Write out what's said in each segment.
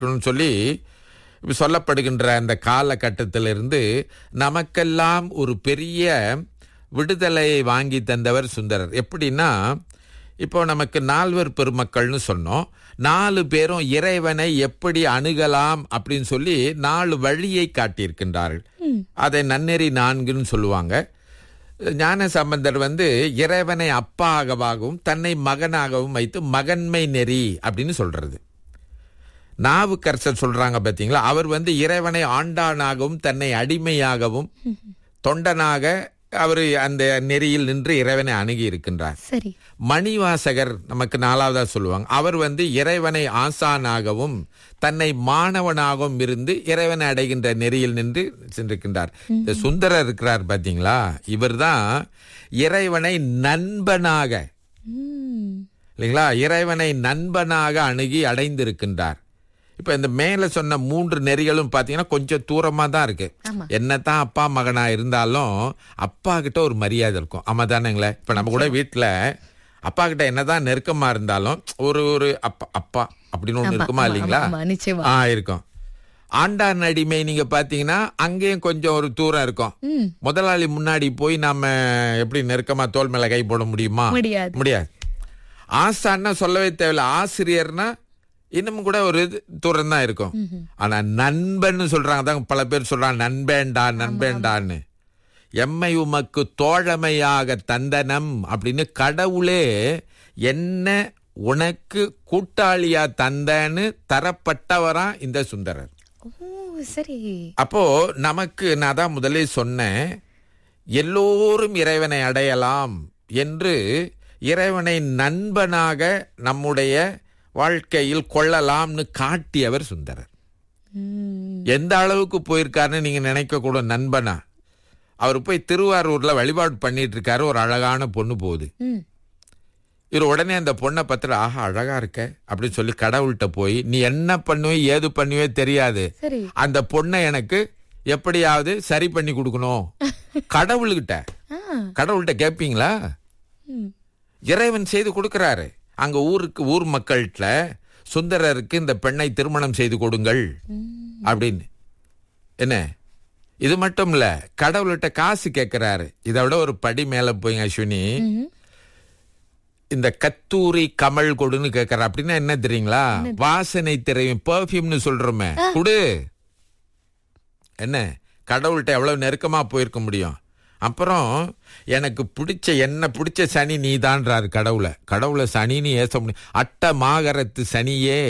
சொல்லி சொல்லப்படுகின்ற அந்த காலகட்டத்திலிருந்து நமக்கெல்லாம் ஒரு பெரிய விடுதலையை வாங்கி தந்தவர் சுந்தரர் எப்படின்னா இப்போ நமக்கு நால்வர் பெருமக்கள்னு சொன்னோம் நாலு பேரும் இறைவனை எப்படி அணுகலாம் அப்படின்னு சொல்லி நாலு வழியை காட்டியிருக்கின்றார்கள் அதை நன்னெறி நான்குன்னு சொல்லுவாங்க ஞான சம்பந்தர் வந்து இறைவனை அப்பாகவும் தன்னை மகனாகவும் வைத்து மகன்மை நெறி அப்படின்னு சொல்றது நாவுக்கரசர் சொல்றாங்க பாத்தீங்களா அவர் வந்து இறைவனை ஆண்டானாகவும் தன்னை அடிமையாகவும் தொண்டனாக அவர் அந்த நெறியில் நின்று இறைவனை அணுகி இருக்கின்றார் சரி மணிவாசகர் நமக்கு நாலாவதா சொல்லுவாங்க அவர் வந்து இறைவனை ஆசானாகவும் தன்னை மாணவனாகவும் இருந்து இறைவனை அடைகின்ற நெறியில் நின்று சென்றிருக்கின்றார் இந்த சுந்தரர் இருக்கிறார் பாத்தீங்களா இவர்தான் இறைவனை நண்பனாக ம். இல்லைங்களா இறைவனை நண்பனாக அணுகி அடைந்திருக்கின்றார் இப்ப இந்த மேல சொன்ன மூன்று நெறிகளும் பாத்தீங்கன்னா கொஞ்சம் தூரமா தான் இருக்கு ஆமா. என்னதான் அப்பா மகனா இருந்தாலும் அப்பா கிட்ட ஒரு மரியாதை இருக்கும் ஆமா தானேங்களே இப்ப நம்ம கூட வீட்டுல அப்பா கிட்ட என்னதான் நெருக்கமா இருந்தாலும் ஒரு ஒரு அப்பா அப்பா அப்படின்னு ஒண்ணு ஆமா, இருக்குமா ஆமா, இல்லைங்களா ஆமா, நிச்சயமா. ஆ இருக்கும் ஆண்டான் அடிமை நீங்க பாத்தீங்கன்னா அங்கேயும் கொஞ்சம் ஒரு தூரம் இருக்கும் ம். முதலாளி முன்னாடி போய் நாம எப்படி நெருக்கமா தோல் மேல கை போட முடியுமா முடியாது. முடியாது ஆசான்னா சொல்லவே தேவையில்ல ஆசிரியர்னா இன்னமும் கூட ஒரு இது தூரம் தான் இருக்கும் ஆனா நண்பன்னு சொல்றாங்க தான் பல பேர் சொல்றாங்க நண்பேண்டா நண்பேண்டான்னு எம்மை உமக்கு தோழமையாக தந்தனம் அப்படின்னு கடவுளே என்ன உனக்கு கூட்டாளியா தந்தன்னு தரப்பட்டவரா இந்த சுந்தரர் ஓ சரி அப்போ நமக்கு நான் தான் முதலே சொன்னேன் எல்லோரும் இறைவனை அடையலாம் என்று இறைவனை நண்பனாக நம்முடைய வாழ்க்கையில் கொள்ளலாம்னு காட்டியவர் சுந்தரர் ம். எந்த அளவுக்கு போயிருக்காருன்னு நீங்க நினைக்க கூட நண்பனா அவர் போய் திருவாரூர்ல வழிபாடு பண்ணிட்டு இருக்காரு ஒரு அழகான பொண்ணு போகுது ம். இவர் உடனே அந்த பொண்ணை பத்திர ஆஹா அழகா இருக்க அப்படின்னு சொல்லி கடவுள்கிட்ட போய் நீ என்ன பண்ணுவே ஏது பண்ணுவே தெரியாது சரி அந்த பொண்ணை எனக்கு எப்படியாவது சரி பண்ணி கொடுக்கணும் கடவுள்கிட்ட ஆ கடவுள்கிட்ட கேட்பீங்களா ம். இறைவன் செய்து கொடுக்கறாரு அங்க ஊருக்கு ஊர் மக்கள்கிட்ட சுந்தரருக்கு இந்த பெண்ணை திருமணம் செய்து கொடுங்கள் அப்படின்னு என்ன இது மட்டும் இல்ல கடவுள்கிட்ட காசு கேட்கிறாரு இதை விட ஒரு படி மேல போய் அஸ்வினி ம். இந்த கத்தூரி கமல் கொடுன்னு கேட்கற அப்படின்னா என்ன தெரியுங்களா வாசனை திரையும் பெர்ஃபியூம்னு சொல்றோமே குடு என்ன கடவுள்கிட்ட எவ்வளவு நெருக்கமா போயிருக்க முடியும் அப்புறம் எனக்கு பிடிச்ச என்ன பிடிச்ச சனி நீதான்றாரு கடவுளை கடவுளை சனின்னு ஏச முடியும் அட்ட மாகரத்து சனியே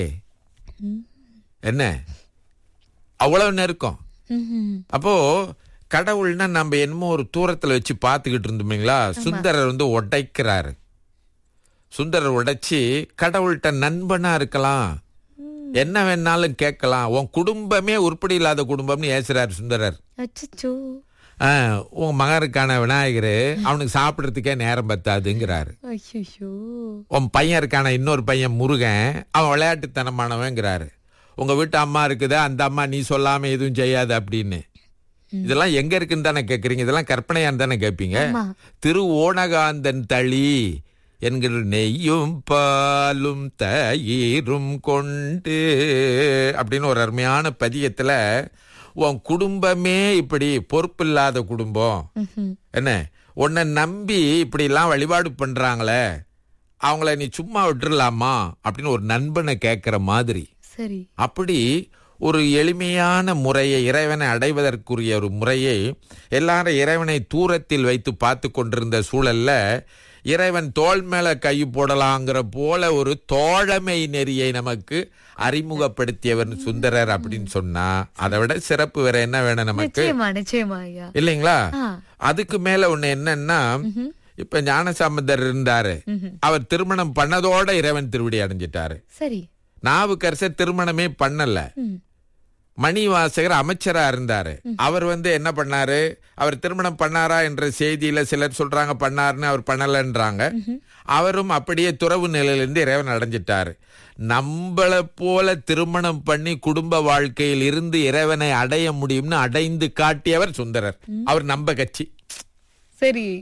என்ன அவ்வளவு நெருக்கம் ம்ஹும். அப்போ கடவுள்னா நம்ம என்னமோ ஒரு தூரத்துல வச்சு பார்த்துக்கிட்டு இருந்தோம்ங்களா சுந்தரர் வந்து உடைக்கிறாரு சுந்தரர் உடைச்சி கடவுள்கிட்ட நண்பனா இருக்கலாம் என்ன வேணாலும் கேட்கலாம் உன் குடும்பமே உருப்படி இல்லாத குடும்பம்னு ஏசுறாரு சுந்தரர் அச்சச்சோ ஆ, உன் மகனுக்கான விநாயகர் அவனுக்கு சாப்பிடறதுக்கே நேரம் பத்தாதுங்கிறாரு ஐயோ உன் பையன் இருக்கான இன்னொரு பையன் முருகன் அவன் விளையாட்டுத்தனமானவங்கிறாரு உங்க வீட்டு அம்மா இருக்குதா அந்த அம்மா நீ சொல்லாம எதுவும் செய்யாது அப்படின்னு இதெல்லாம் எங்க இருக்குன்னு தானே கேக்குறீங்க இதெல்லாம் கற்பனையான்னு தானே கேட்பீங்க ஆமா. திரு ஓணகாந்தன் தளி என்கிற நெய்யும் பாலும் தயிரும் கொண்டு அப்படின்னு ஒரு அருமையான பதியத்துல உன் குடும்பமே இப்படி பொறுப்பில்லாத குடும்பம் ம்ஹும். என்ன உன்னை நம்பி இப்படி எல்லாம் வழிபாடு பண்றாங்களே அவங்கள நீ சும்மா விட்டுறலாமா அப்படின்னு ஒரு நண்பனை கேட்கிற மாதிரி சரி அப்படி ஒரு எளிமையான முறையை இறைவனை அடைவதற்குரிய ஒரு முறையை எல்லாரும் இறைவனை தூரத்தில் வைத்து பார்த்து கொண்டிருந்த சூழல்ல இறைவன் தோள் மேல கை போடலாங்கிற போல ஒரு தோழமை நெறியை நமக்கு அறிமுகப்படுத்தியவர் சுந்தரர் அப்படின்னு சொன்னா அதை விட சிறப்பு வேற என்ன வேணும் நமக்கு நிச்சயமா நிச்சயமா ஐயா இல்லைங்களா ஆ. அதுக்கு மேல ஒண்ணு என்னன்னா இப்ப ஞானசம்பந்தர் இருந்தாரு அவர் திருமணம் பண்ணதோட இறைவன் திருவடி அடைஞ்சிட்டாரு சரி நாவுக்கரசர் திருமணமே பண்ணல ம். மணிவாசகர் அமைச்சரா இருந்தாரு அவர் வந்து என்ன பண்ணாரு அவர் திருமணம் பண்ணாரா என்ற செய்தியில சிலர் சொல்றாங்க பண்ணாருன்னு அவர் பண்ணலன்றாங்க அவரும் அப்படியே துறவு நிலையிலிருந்து இறைவன் அடைஞ்சிட்டாரு நம்மள போல திருமணம் பண்ணி குடும்ப வாழ்க்கையில் இருந்து இறைவனை அடைய முடியும்னு அடைந்து காட்டியவர் சுந்தரர் அவர் நம்ம கட்சி சரி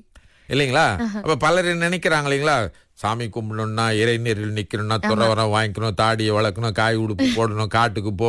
இல்லைங்களா அப்ப பலர் நினைக்கிறாங்க இல்லைங்களா சாமி கும்பிடணும்னா இறைநீரில் நிக்கணும்னா துறவரம் வாங்கிக்கணும் தாடியை வளர்க்கணும் காய் உடுப்பு போடணும் காட்டுக்கு போ